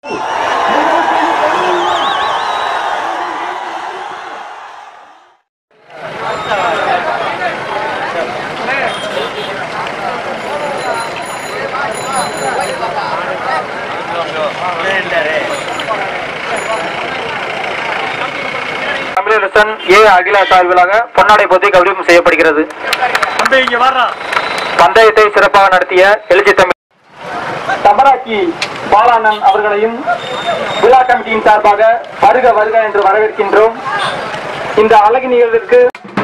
தமிழரசன் ஏ அகிலா சார்பிலாக பொன்னாடை பொத்தி கௌரவம் செய்யப்படுகிறது பந்தயத்தை சிறப்பாக நடத்திய எழுச்சி தமிழ் தமராக்கி பாலானன் அவர்களையும் விழா கமிட்டியின் சார்பாக வருக வருக என்று வரவேற்கின்றோம் இந்த அழகு நிகழ்விற்கு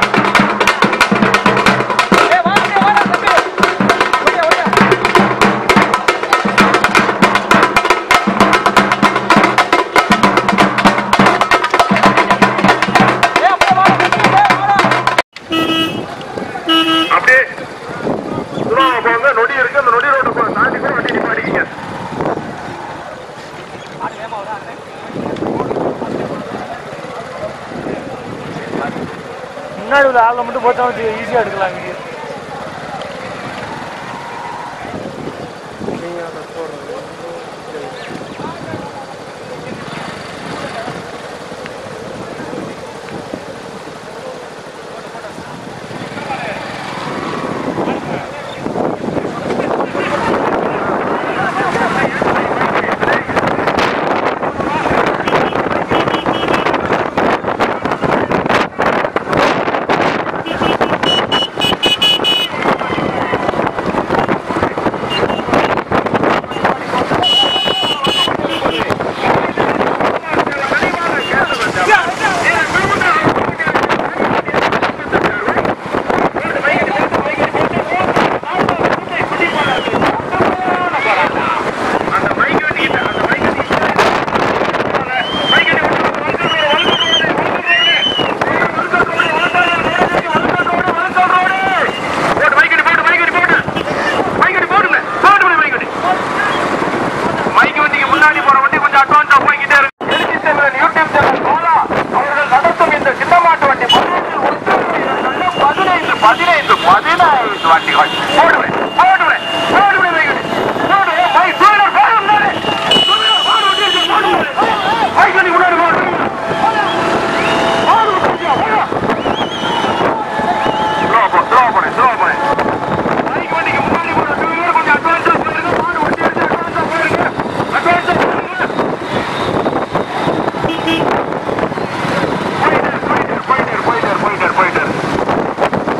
அப்படியே சுறாவை போங்க நொடி இருக்கு அந்த நொடி ரோட்டை போங்க தாண்டி கூட வண்டி நிப்பாட்டிக்கிங்க முன்னாடி உள்ள ஆளை மட்டும் போட்டா ஈஸியா எடுக்கலாம் இங்கே அந்த மைக் வெட்டிக்கிட்ட அந்த மைக் வெட்டிக்கிட்ட மைக் வெட்டி போட்டு மைக் வெட்டி போட்டு மைக் வெட்டி போட்டு மைக் வெட்டி போடுங்க போட்டு மைக் வெட்டி மைக் வண்டிக்கு முன்னாடி போற வண்டி கொஞ்சம் அட்வான்ஸா போய்கிட்டே இருக்கு எழுச்சி தமிழன் யூடியூப் சேனல் கோலா அவர்கள் நடத்தும் இந்த சின்னமாட்டு வண்டி பதினைந்து பதினைந்து பதினைந்து வண்டிகள் போடுவேன் போடுவேன் போடுவேன் மைக் வெட்டி போடுவேன் மைக் டூவீலர் போடு முன்னாடி டூவீலர் போடு வண்டி இருக்கு, போடு மைக் வண்டி முன்னாடி போடு போடு வண்டியா, போடு. ஸ்லோவா போ ஸ்லோவா போடு ஸ்லோவா போடு மைக் வண்டிக்கு முன்னாடி போற டூவீலர் கொஞ்சம் அட்வான்ஸா போயிருங்க மாடு வண்டி எடுத்து அட்வான்ஸா போயிருங்க அட்வான்ஸா போயிருங்க போயிட்டு இரு, போயிட்டு இரு, போயிட்டு இரு, போயிட்டு இரு, போயிட்டு இரு.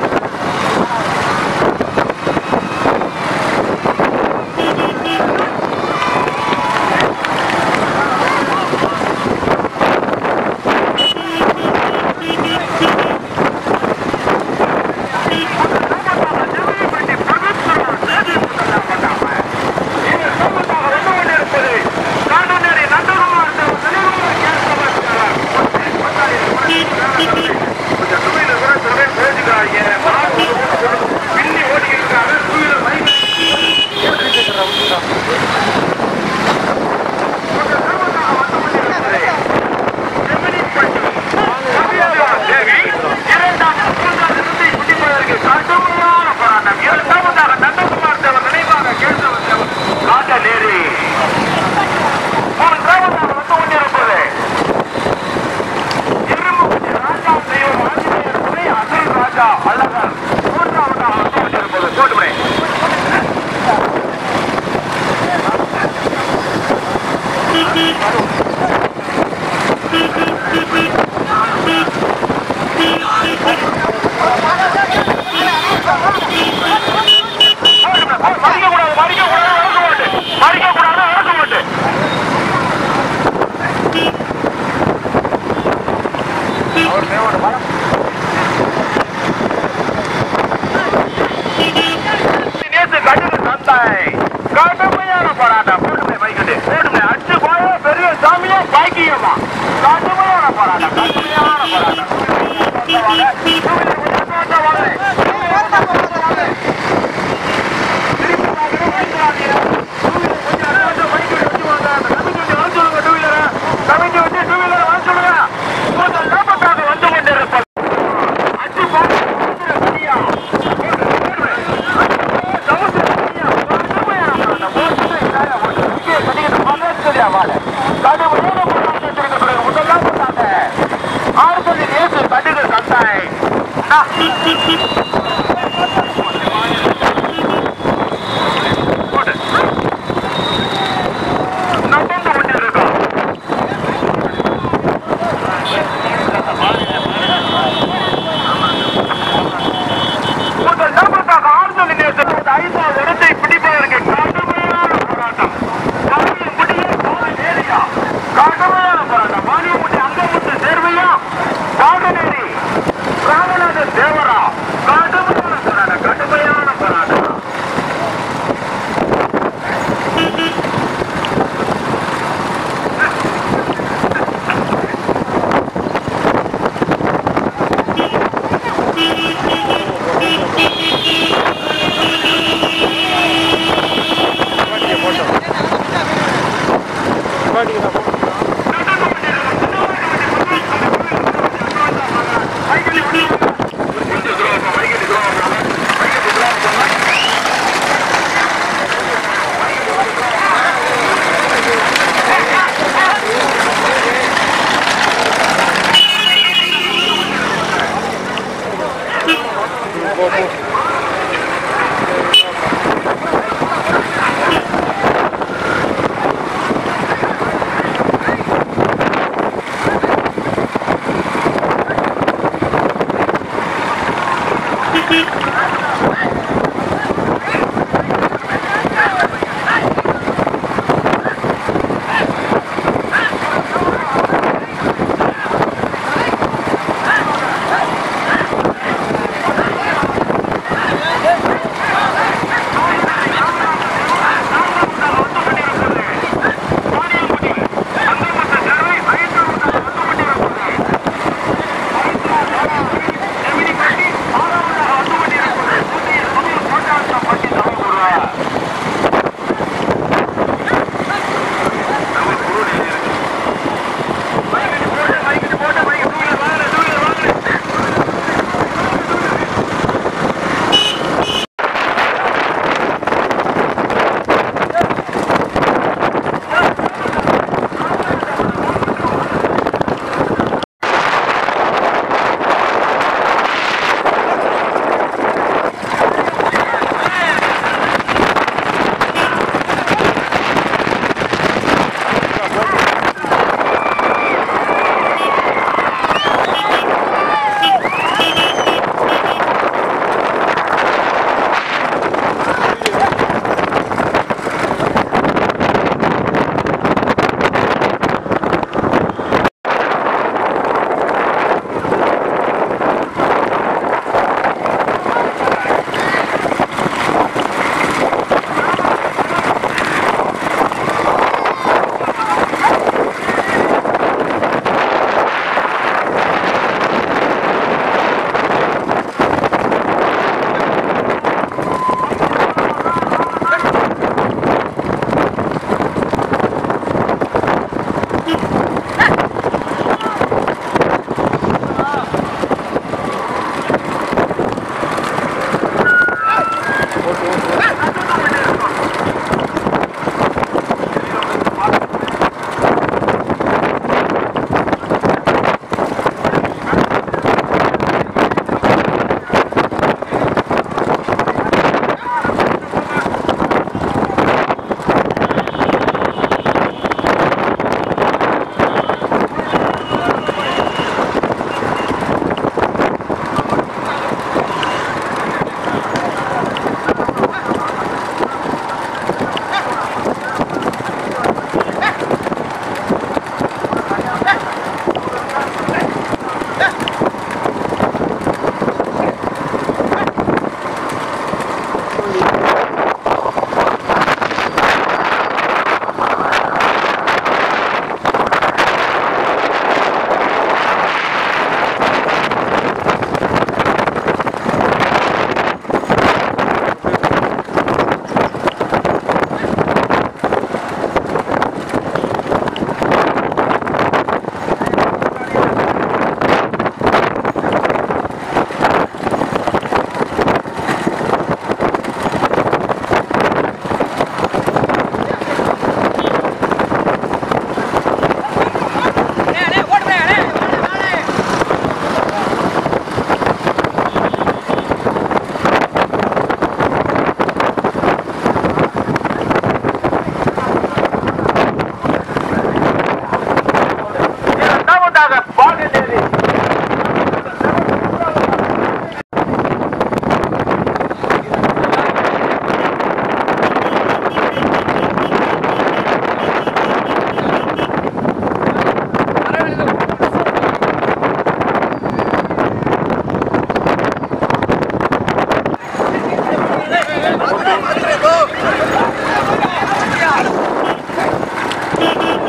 அழகர் மூன்றாவதாக வந்து கொண்டிருப்பது கோட்டுமணி மறிக்கக்கூடாது மறிக்கக்கூடாது வளர்க்க மாட்டு மறிக்கக்கூடாது வளர்க்க மாட்டு அவர் தேவோட பலம் நேத்து கட்டுக்கு தந்தாய் கடுமையான போராட்டம் போடுமே மைக்கட்டு போடுமே அச்சு போய பெரிய சாமியா பாக்கியமா கடுமையான போராட்டம் கடுமையான போராட்டம் கமிட்டி வச்சு டூ வீலர் வர சொல்லுங்க உங்கள் லாபத்தாக வந்து கொண்டிருப்பது அச்சு போய் சரியா சமுத்திர சரியா கடுமையான போராட்டம். போட்டு இதாயா, போட்டு இங்கே கட்டிக்கிட்டு பதச்சரியா வா. பின்னால் கடுமையான போராட்டத்திற்கு பிறகு முதலாம் போட்டாங்க ஆறுதலில் இயேசு கண்டுகள் கண்டாய் நடந்து கொண்டிருக்கோம் உங்கள் நபருக்காக ஆறுதல் நேசத்தோடு ஐந்தாவது இடத்தை பிடிப்பதற்கு கடுமையான போராட்டம் வாணிய முடிய போது நேரியா கடுமையான போராட்டம் வாணிய முடி அங்க முட்டு சேர்வையா வாகனேரி ராமநாத தேவரா கடுமையான போராட்டம் கடுமையான போராட்டம்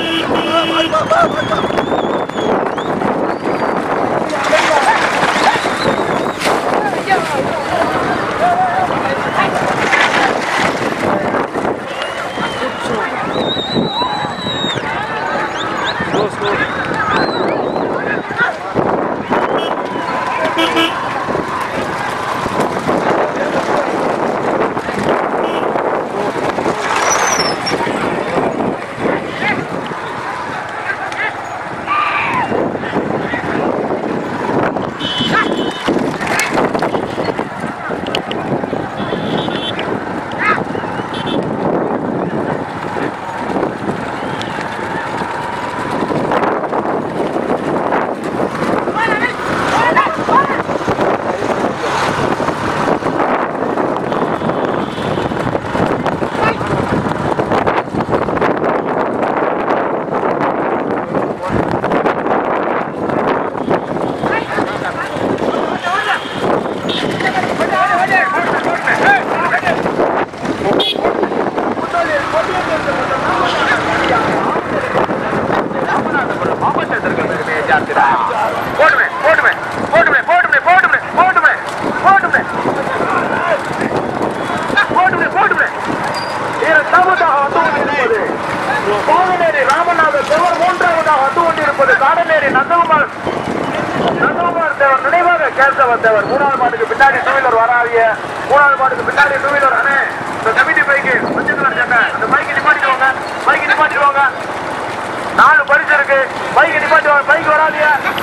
போட்டுமே போட்டுமே போட்டுமே போட்டுமே போட்டுமே போட்டுமே போட்டுமே போட்டுமே போட்டுமே இரண்டாவதாக வந்து கொண்டிருப்பது கோவிலேரி ராமநாத தேவர் மூன்றாவதாக வந்து கொண்டிருப்பது காடநேரி நந்தகுமார் நந்தகுமார் தேவர் நினைவாக கேசவ தேவர் மூணாவது மாட்டுக்கு பின்னாடி டூ வீலர் வராதிய மூணாவது மாட்டுக்கு பின்னாடி டூ வீலர் அண்ணே இந்த கமிட்டி பைக்கு மஞ்சள் கலர் சட்டை அந்த பைக்கு நிப்பாட்டிடுவாங்க பைக்கு நிப்பாட்டிடுவாங்க நாலு பரிசு இருக்கு பைக்கு நிப்பாட்டுவாங்க பைக் வராதிய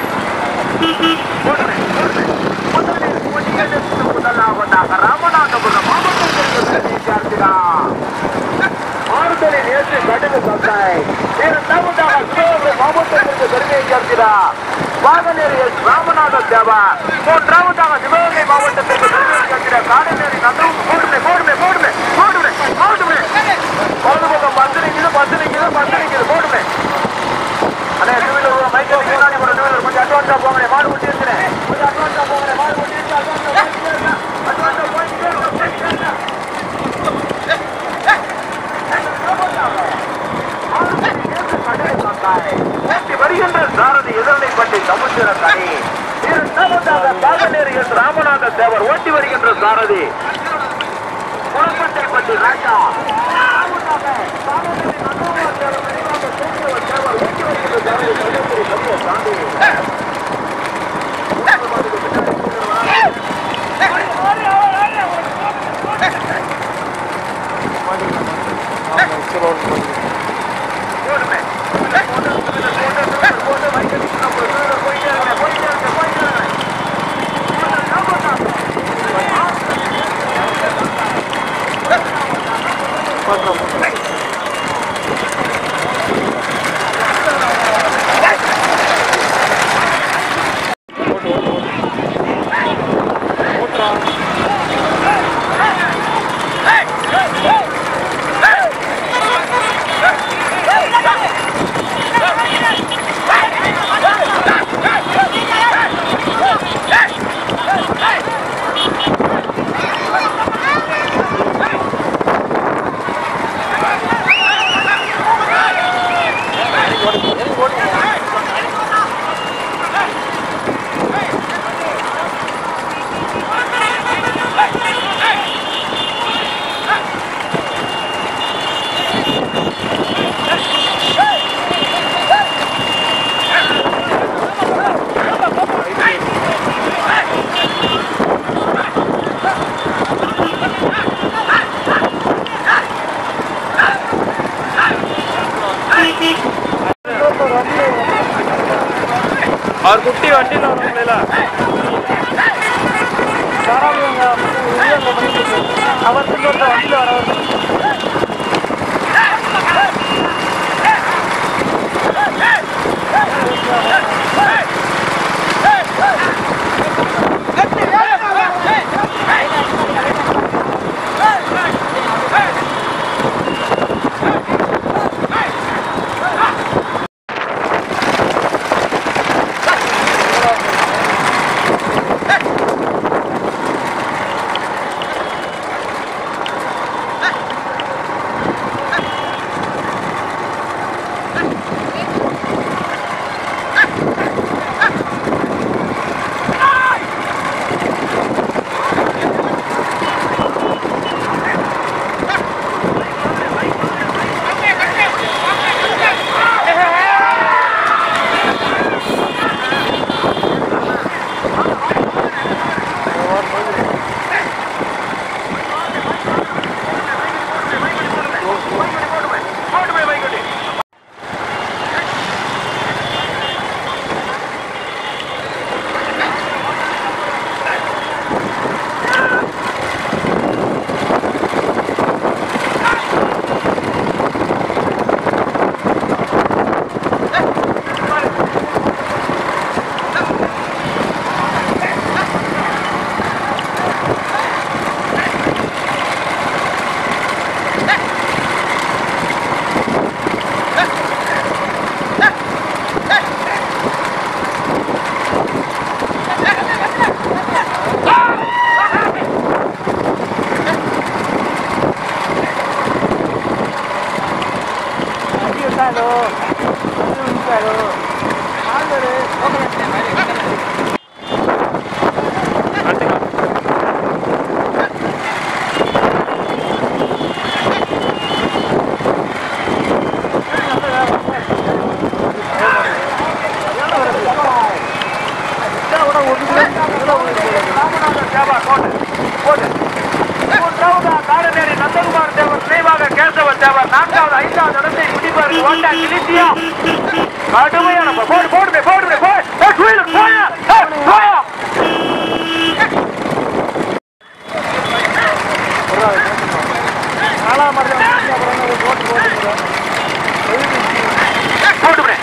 ராமநாதபுரம் மாவட்டத்தில் ஆறுதலை நேற்று கடுகு சந்தாய் இரண்டாவதாக சிவகங்கை மாவட்டத்திற்கு பெருமையை சேர்க்கிறார் வாகனேரி எஸ் ராமநாதன் தேவா மூன்றாவதாக சிவகங்கை மாவட்டத்திற்கு பெருமையை சேர்க்கிற காடநேரி நந்தவும் போடுமே போடுமே போடுமே போடுமே போடுமே வலதுபக்கம் பத்து நிற்குது பத்து நிற்குது பத்து நிற்குது போடுமே அண்ணே டூ வீலர் மைக்கேல் முன்னாடி போற டூ வீலர் கொஞ்சம் அட்வான்ஸா போங்க மாடு ஓட்டி இருக்கிறேன் கொஞ்சம் அட்வான்ஸா போங்க மாடு ஓட்டி இருக்கு அட்வான்ஸா போயிட்டே இருங்க வருகின்ற சாரதி எதிரணைப்பட்டி சமுத்திர கனி இரண்டாவதாக பாகநேரி என்ற ராமநாத தேவர் ஓட்டி வருகின்ற சாரதி குளப்பட்டைப்பட்டி ராஜா மூன்றாவதாக பாகநேரி நந்தகுமார் தேவர் நினைவாக தூக்கியவர் தேவர் ஓட்டி வருகின்ற சாரதி கன்னியாகுமரி சமூக சாந்தி போடுமே போட்டு போட்டு போட்டு போட்டு மைக்கேல் போயிட்டே இருங்க போயிட்டே இருங்க போயிட்டே இருங்க அவர் குட்டி வண்டியில் வரவங்கள அவர் இன்னொருத்த வண்டியில் வரவர் ஹோண்டா கிளிசியா கடுமையான போ- போடு போடு போடு போடு ஏய், டூ வீலர் போயா ஏய், போயா நாலாம் மாதிரி அப்புறம் ஒரு போட்டு போட்டு போட்டுவிடு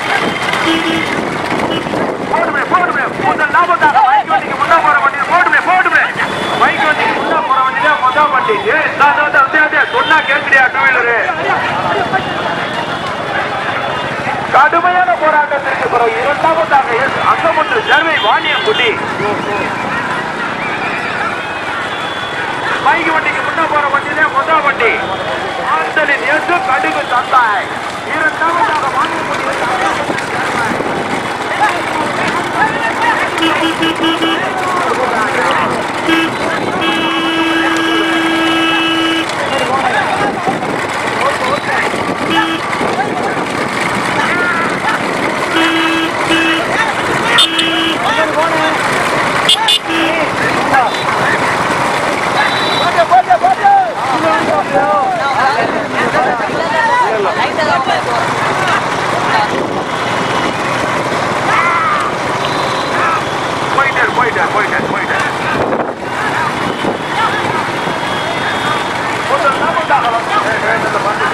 போட்டுவிடு போட்டுவிடு முதல் லாபத்தாக பைக் வண்டிக்கு முன்னா போற வண்டி போட்டுவிடு போட்டுவிடு பைக் வண்டிக்கு முன்னா போற வண்டி தான் முதல் வண்டி ஏய் தா, தா, தா, தா, தா, சொன்னா கேட்கலையா டூ வீலரு கடுமையான போராட்டத்திற்கு பிறகு இரண்டாவதாக எஸ் அங்கமுத்து ஜர்வை வாணியங்குடி பைக் வண்டிக்கு முன்ன போற வண்டியிலே முதல் வண்டி ஆந்தலின் எசு கடுகு தந்தாய் இரண்டாவதாக வாணியங்குடி போயிட்டார் போயிட்டார் போயிட்டார் போயிட்டார் முதல் லாபத்தாக வந்து- ஏய், ஏய், இந்த வண்டி.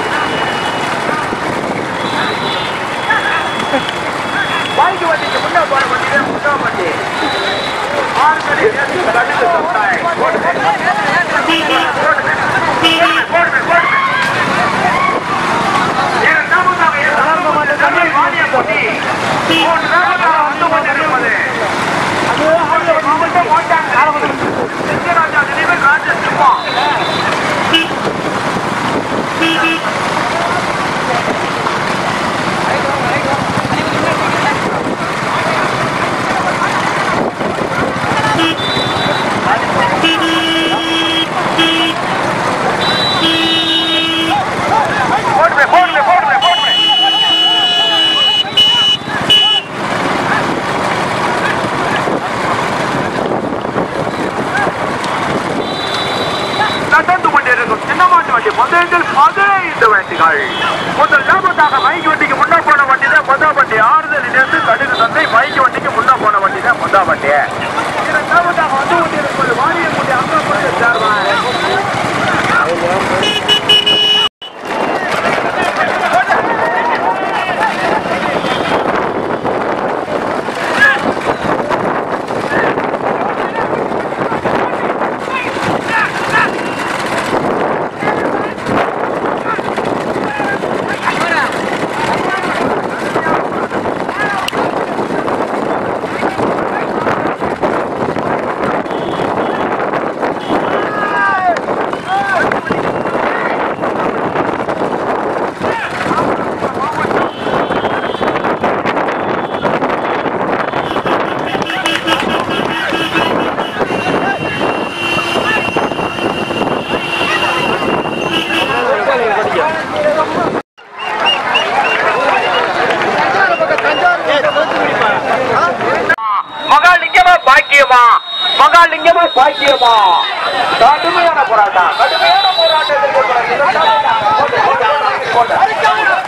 பைக் வண்டிக்கு முன்ன போற வண்டியிலே முதல் வண்டி ஆறுதலில் எசு கடுகு தந்தாய் போடுங்க போடுங்க போடுங்க போடுங்க இரண்டாவதாக எஸ் அங்கமுத்து ஜர்வை வாணியங்குடி மூன்றாவதாக வந்து கொண்டிருப்பது மாவட்டம் ஓட்டாங்க சிங்கராஜா நினைவில் ராஜசிம்மா போடுமே போடுமே போடுமே போடுமே நடந்து கொண்டிருக்கும் சின்னமாட்டு வண்டி முதலில் பதினைந்து வண்டிகள் முதல் லாபத்தாக பைக் வண்டிக்கு முன்ன போன வண்டி தான் முதல் வண்டி ஆறுதல் இணைந்து கடுகு தந்தை பைக் வண்டிக்கு முன்ன போன வண்டி தான் முதல் வண்டி இரண்டாவதாக வந்து கொண்டிருப்பது வாரியக்குடி அங்கப்பட்டு சேர்வார் மகாலிங்கமா பாக்கியமா மகாலிங்கமா பாக்கியமா கடுமையான போராட்டம் கடுமையான போராட்டத்திற்கு பிறகு இரண்டாவதாக போட்டு, போட்டு, போட்டு.